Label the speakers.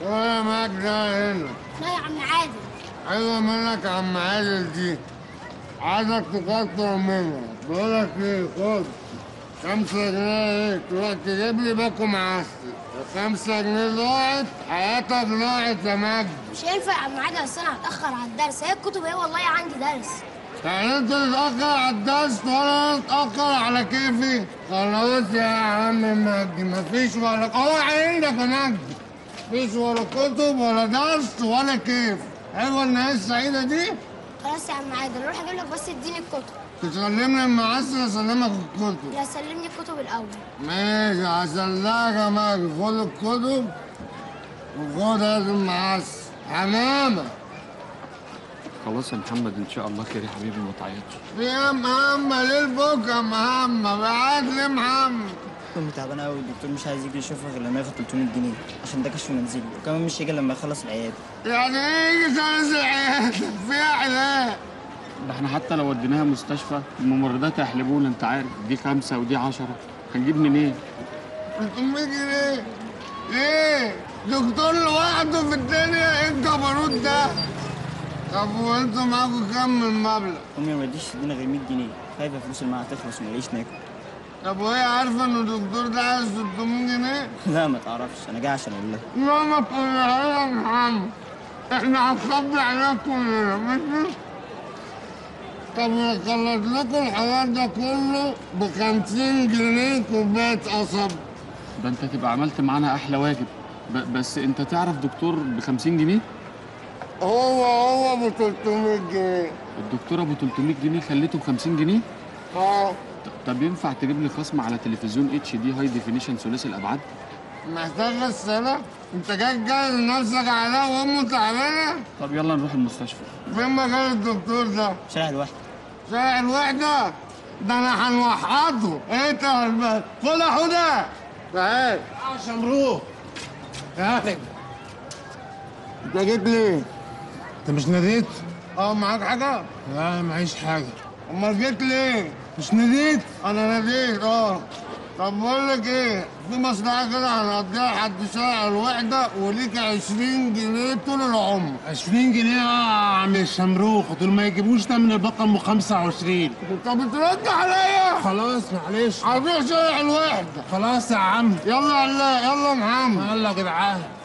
Speaker 1: ولا معاك ده هنا
Speaker 2: لا يا عم عادل
Speaker 1: ايوه منك يا عم عادل دي عايزك تكتر منها بقولك ايه خد خمسة جنيه ايه تروح تجيب لي باكو معسل خمسة جنيه ضاعت حياتك ضاعت يا مجدي
Speaker 2: مش هينفع يا عم عادل اصل انا هتاخر على الدرس هي الكتب هي والله عندي درس
Speaker 1: يعني انت تتأخر على الدرس ولا انا اتأخر على كيفي خلاص يا عم مجدي مفيش ولا هو عندك يا مجدي مفيش ولا كتب ولا درس ولا كيف حلوة النهاية السعيدة دي
Speaker 2: خلاص يا عم عادل روح اجيب لك بس اديني الكتب
Speaker 1: تسلمني المعسل اسلمك الكتب
Speaker 2: لا سلمني الكتب الاول
Speaker 1: ماشي هسلمك يا مجدي خد الكتب وخد هذا المعسل حمامة
Speaker 3: خلاص يا محمد ان شاء الله خير يا حبيبي ما تعيطش
Speaker 1: في يا محمد ليه البكا يا محمد بعت لي محمد
Speaker 4: امي تعبانه قوي الدكتور مش عايز يجي يشوفها غير لما ياخد 300 جنيه عشان ده كشف منزلي وكمان مش هيجي لما يخلص العياده
Speaker 1: يعني ايه يجي ثلاث عيادة فيها علاج
Speaker 3: ده احنا حتى لو وديناها مستشفى الممرضات هيحلبونا انت عارف دي خمسة ودي عشرة هنجيب منين؟
Speaker 1: 300 جنيه ليه؟ دكتور لوحده في الدنيا ايه الجبروت ده؟ طب وانتوا معاكوا كام من المبلغ؟
Speaker 4: امي ما رضيش تدينا غير 100 جنيه خايفه الفلوس اللي معاها تخلص وما نلاقيش ناكل
Speaker 1: طب وهي عارفه ان الدكتور ده عايز 300 جنيه؟
Speaker 4: لا ما تعرفش انا جاي عشان اقول لها
Speaker 1: لا ما تقولها يا محمد احنا هنخبي عليها كلنا ماشي؟ طب نخلص لكم الحوار ده كله ب 50 جنيه كوبايه قصب
Speaker 3: ده انت تبقى عملت معانا احلى واجب ب- بس انت تعرف دكتور ب 50 جنيه؟
Speaker 1: هو هو ب 300 جنيه
Speaker 3: الدكتور ابو 300 جنيه خليته ب 50 جنيه؟
Speaker 1: اه
Speaker 3: ط- طب ينفع تجيب لي خصم على تلفزيون اتش دي هاي ديفينيشن ثلاثي الابعاد؟
Speaker 1: محتاج السنة؟ انت جاي تجهز نفسك عليها وامه تعبانة؟
Speaker 3: طب يلا نروح المستشفى
Speaker 1: فين مكان الدكتور ده؟
Speaker 4: شارع الواحد
Speaker 1: شارع الوحدة؟ ده انا هنوحده، ايه تعال خد يا حودة تعال
Speaker 5: عشان مبروك يا هانم
Speaker 1: انت جيت ليه؟
Speaker 5: انت مش ناديت؟
Speaker 1: اه معاك حاجة؟
Speaker 5: لا معيش حاجة
Speaker 1: امال جيت ليه؟
Speaker 5: مش ناديت؟
Speaker 1: انا ناديت اه طب بقول لك ايه في مصلحه كده هنقضيها لحد شارع الوحده وليك 20 جنيه طول العمر
Speaker 5: 20 جنيه اه يا عم الشمروخ دول ما يجيبوش ده من البقره ام 25
Speaker 1: انت بترد عليا
Speaker 5: خلاص معلش
Speaker 1: هنروح شارع الوحده
Speaker 5: خلاص يا عم
Speaker 1: يلا يلا يلا يا محمد
Speaker 5: يلا يا جدعان